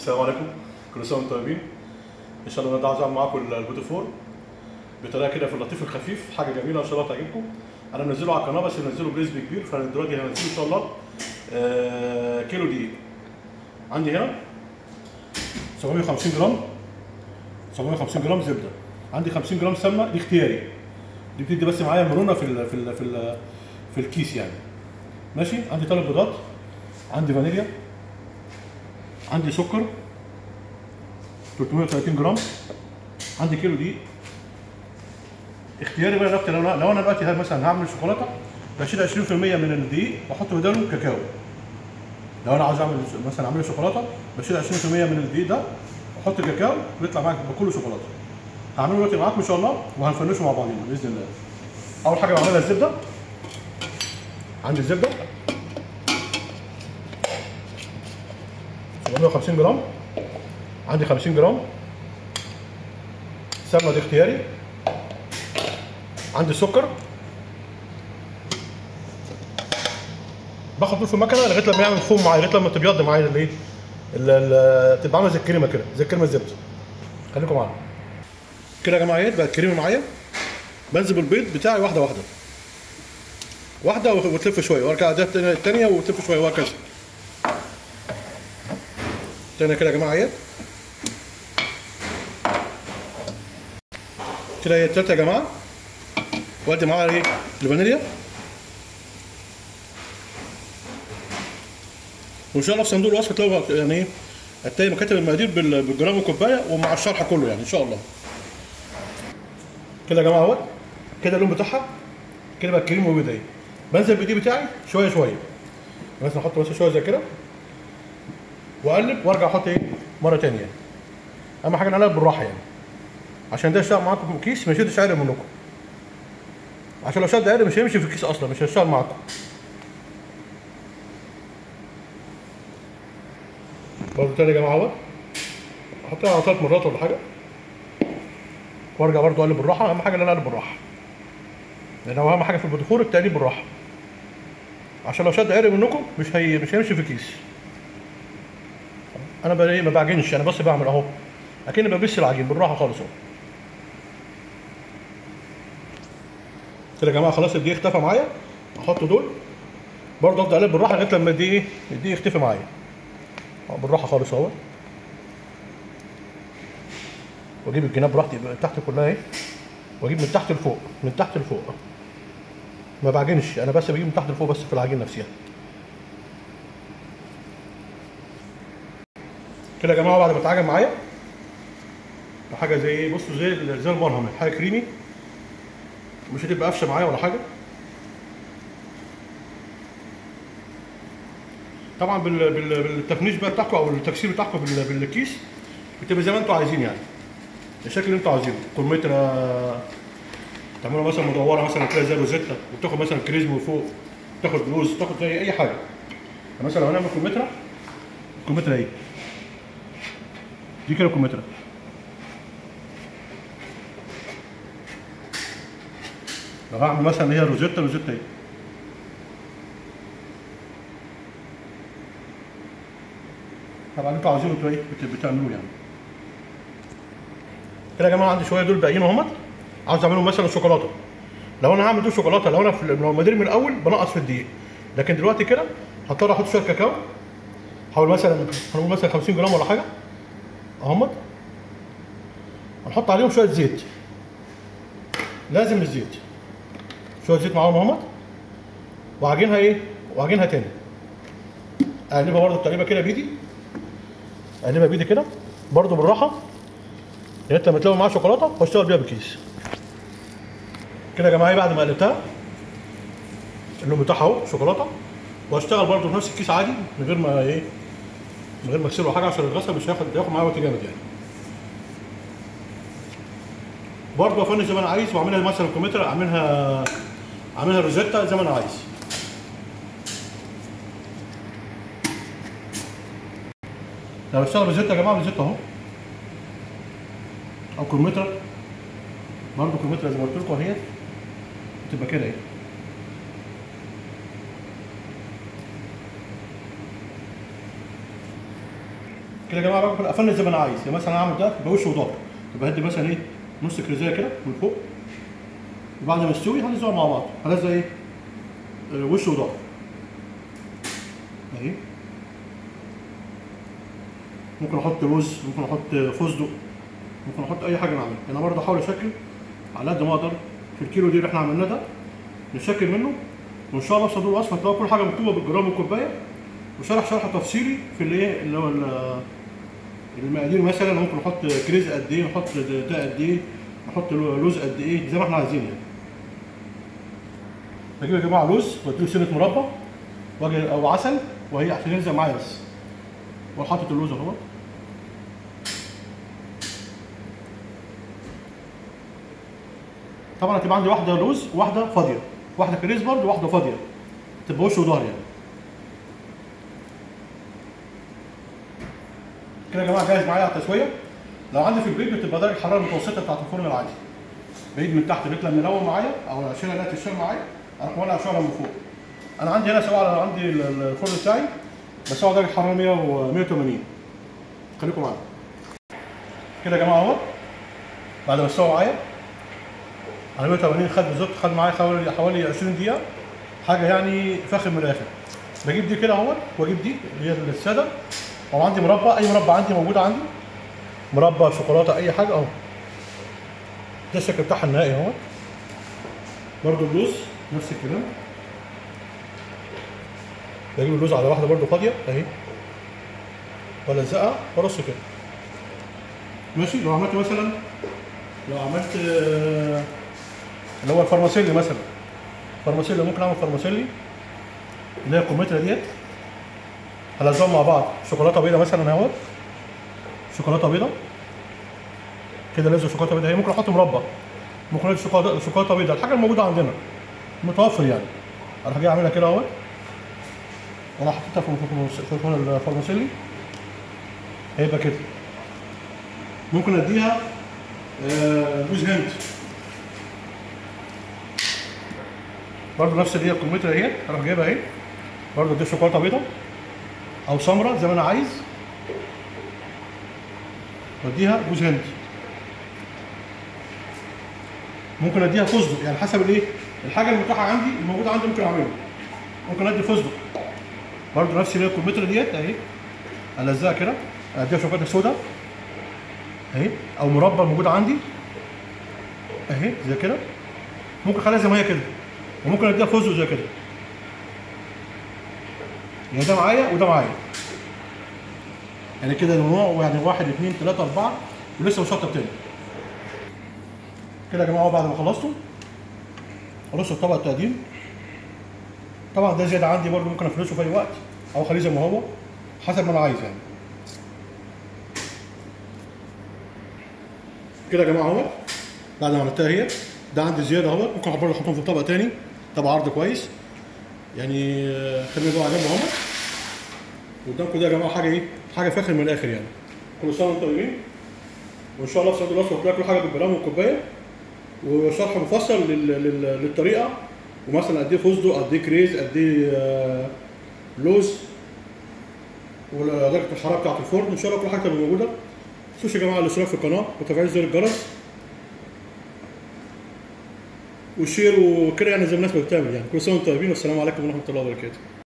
السلام عليكم كل سنه وانتم طيبين ان شاء الله النهارده عاوز اعمل معاكم البوتو فور بطريقه كده في اللطيف الخفيف حاجه جميله ان شاء الله تعجبكم انا منزله على القناه بس منزله بنسبه كبير فانا دلوقتي هنزله ان شاء الله آه كيلو دقيق عندي هنا 750 جرام 750 جرام زبده عندي 50 جرام سمنه دي اختياري دي بتدي بس معايا مرونه في ال في ال في ال في الكيس يعني ماشي عندي ثلاث بيضات عندي فانيليا عندي سكر 330 جرام عندي كيلو دقيق اختياري بقى دلوقتي لو انا لو انا دلوقتي مثلا هعمل شوكولاته بشيل 20% من الدقيق واحط بداله كاكاو لو انا عاوز اعمل مثلا اعمل شوكولاته بشيل 20% من الدقيق ده واحط كاكاو بيطلع معاك بكل شوكولاته هعمله دلوقتي معاكم ان شاء الله وهنفنشه مع بعضينا باذن الله اول حاجه بعملها الزبده عندي الزبده 750 جرام عندي 50 جرام سمنه دي اختياري عندي السكر باخد دول في المكنه لغايه لما يعمل فوم معايا لغايه لما تبيض معايا الايه تبقى عامله زي الكريمه كده زي الكريمه الزبده خليكم معانا كده يا جماعه اهي بقت كريمه معايا بنزل البيض بتاعي واحده واحده واحده وتلف شويه وارجع ده الثانيه وتلف شويه وهكذا تاني كده يا جماعه اهي كده هي التالتة يا جماعه وادي معاها ايه الفانيليا وان شاء الله في صندوق الوصف تلاقوا يعني ايه هتلاقي مكاتب المقادير بالجرام والكوبايه ومع الشرح كله يعني ان شاء الله كده يا جماعه اهوت كده اللون بتاعها كده بقى كريم وبيض اهي بنزل بايدي بتاعي شويه شويه مثلا احط بس شويه زي كده واقلب وارجع احط ايه مره ثانيه يعني. اهم حاجه نقلب بالراحه يعني عشان ده يشتغل معاكم في كيس ما يشدش عرق منكم عشان لو شد عرق مش هيمشي في الكيس اصلا مش هيشتغل معاكم برضه تاني يا جماعه اهوت احطها على ثلاث مرات ولا حاجه وارجع برضه اقلب بالراحه اهم حاجه ان انا اقلب بالراحه لان هو اهم حاجه في البدخور التقليب بالراحه عشان لو شد عرق منكم مش هي مش هيمشي في الكيس انا بقى ما بعجنش انا بس بعمل اهو اكني ببش العجين بالراحه خالص اهو كده يا جماعه خلاص الدقيق اختفى معايا احط دول برضه افضل اقلب بالراحه لغايه لما الدقيق ايه الدقيق يختفي معايا اهو بالراحه خالص اهو واجيب الجناب براحتي من تحت كلها اهي واجيب من تحت لفوق من تحت لفوق ما بعجنش انا بس بجيب من تحت لفوق بس في العجين نفسها كده يا جماعه بعد ما اتعجن معايا حاجه زي ايه بصوا زي زي المرهم حاجه كريمي مش هتبقى قفشه معايا ولا حاجه طبعا بال... بال... بالتفنيش بقى بتاعكم او التكسير بتاعكم بال... بالكيس بتبقى زي ما انتوا عايزين يعني الشكل اللي انتوا عايزينه كمثرى تعملوا مثلا مدوره مثلا تلاقي زي روزيتا وتاخد مثلا كريزم من فوق تاخد لوز تاخد زي اي حاجه مثلا لو هنعمل كمثرى الكمثرى ايه دي كده كمثرى لو هعمل مثلا هي روزيتا روزيتا ايه طبعا انتوا عايزينه انتوا ايه بتعملوه يعني كده يا جماعه عندي شويه دول باقيين اهمت عاوز اعملهم مثلا شوكولاته لو انا هعمل دول شوكولاته لو انا في لو المدير من الاول بنقص في الدقيق لكن دلوقتي كده هضطر احط شويه كاكاو حوالي مثلا هنقول مثلا 50 جرام ولا حاجه اهمت هنحط عليهم شويه زيت لازم الزيت شويه زيت معاهم اهمت واعجنها ايه واعجنها تاني اقلبها برده تقريبا كده بايدي اقلبها بايدي كده برده بالراحه لغايه لما تلاقوا معاها شوكولاته واشتغل بيها بكيس كده يا جماعه بعد ما قلبتها اللون بتاعها اهو شوكولاته واشتغل برده في نفس الكيس عادي من غير ما ايه من غير ما اغسله حاجه عشان الغسل مش هياخد ياخد معايا وقت جامد يعني برضه افنش زي ما انا عايز واعملها مثلا كمثرى اعملها اعملها روزيتا زي ما انا عايز لو اشتغل روزيتا يا جماعه روزيتا اهو او كمثرى برضه كمثرى زي ما قلت لكم اهي بتبقى كده اهي كده يا جماعه بقى افنن زي ما انا عايز يعني مثلا اعمل ده يبقى وش وظهر يبقى هدي مثلا ايه نص كريزيه كده من فوق وبعد ما يستوي هنلزقها مع بعض هنلزق ايه آه، وش وظهر اهي ممكن احط لوز ممكن احط فستق ممكن احط اي حاجه نعملها انا برضه احاول اشكل على قد ما اقدر في الكيلو دي اللي احنا عملناه ده نشكل منه وان شاء الله في صندوق الوصفه هتلاقوا كل حاجه مكتوبه بالجرام والكوبايه وشرح شرح تفصيلي في اللي ايه اللي هو ال- المقادير مثلا ممكن نحط كريز قد ايه نحط ده قد ايه نحط لوز قد ايه زي ما احنا عايزين يعني بجيب يا جماعه لوز واديله سنه مربى واجي او عسل وهي عشان يلزق معايا بس واروح حاطط اللوز اهو طبعا هتبقى عندي واحده لوز وواحده فاضيه واحده كريز برضه وواحده فاضيه تبقى وش وظهر يعني كده يا جماعه جاهز معايا على التسويه لو عندي في البيت بتبقى درجه الحراره المتوسطه بتاعت الفرن العادي بعيد من تحت بيطلع منور معايا او اشيلها لا تشتغل معايا اروح مولع شعله من فوق انا عندي هنا سواء على عندي ال- ال- الفرن بتاعي بس هو درجه حراره 100 و 180 خليكم معايا كده يا جماعه اهو بعد ما استوى معايا على 180 خد بالظبط خد معايا حوالي حوالي 20 دقيقه حاجه يعني فاخر من الاخر بجيب دي كده اهوت واجيب دي اللي هي الساده وعندي مربى اي مربى عندي موجود عندي مربى شوكولاته اي حاجه اهو ده الشكل بتاعها النهائي اهو برضو اللوز نفس الكلام بجيب اللوز على واحده برضو فاضيه اهي والزقها وارص كده ماشي لو عملت مثلا لو عملت آه، اللي هو الفارماسيلي مثلا فارماسيلي ممكن اعمل فارماسيلي اللي هي الكمثرى ديت هلزقهم مع بعض شوكولاته بيضاء مثلا اهوت شوكولاته بيضاء كده لازم شوكولاته بيضاء هي ممكن احط مربى ممكن احط شوكولاته شوكولاته بيضاء الحاجه الموجوده عندنا متوفر يعني اروح جاي اعملها كده اهوت وانا حطيتها في في- في في الفارماسيلي هيبقى كده ممكن اديها آه، جوز هند برضه نفس اللي هي الكمثرى اهي اروح جايبها اهي برضه اديها شوكولاته بيضاء او سمره زي ما انا عايز واديها جوز هند ممكن اديها فستق يعني حسب الايه الحاجه المتاحه عندي الموجوده عندي ممكن اعملها ممكن ادي فستق برضه نفس اللي هي الكمثرى ديت اهي الزقها كده اديها شوكولاته سودا اهي او مربى موجود عندي اهي زي كده ممكن اخليها زي ما هي كده وممكن اديها فستق زي كده يعني ده معايا وده معايا يعني كده نوع يعني واحد اثنين ثلاثة أربعة ولسه مشطب تاني كده يا جماعة بعد ما خلصته خلصت الطبق التقديم طبعا ده زيادة عندي برضه ممكن افرشه في أي وقت أو أخليه زي ما هو حسب ما أنا عايز يعني كده يا جماعة اهو بعد ما عملتها هي ده عندي زيادة اهو ممكن برضه أحطهم في طبق تاني طبق عرض كويس يعني آه، خلينا بقى على جنب اهو قدامكم ده يا جماعه حاجه ايه؟ حاجه فاخر من الاخر يعني. كل سنه وانتم طيبين. وان شاء الله في صندوق الوصفه هتلاقي كل حاجه بالجرام والكوبايه وشرح مفصل لل... لل... للطريقه ومثلا قد ايه فستق قد ايه كريز قد ايه آه، لوز ودرجه الحراره بتاعت الفرن ان شاء الله كل حاجه تبقى موجوده. ما تنسوش يا جماعه الاشتراك في القناه وتفعيل زر الجرس والشير وكده يعني زي ما الناس ما بتعمل يعني كل سنه وانتم طيبين والسلام عليكم ورحمه الله وبركاته.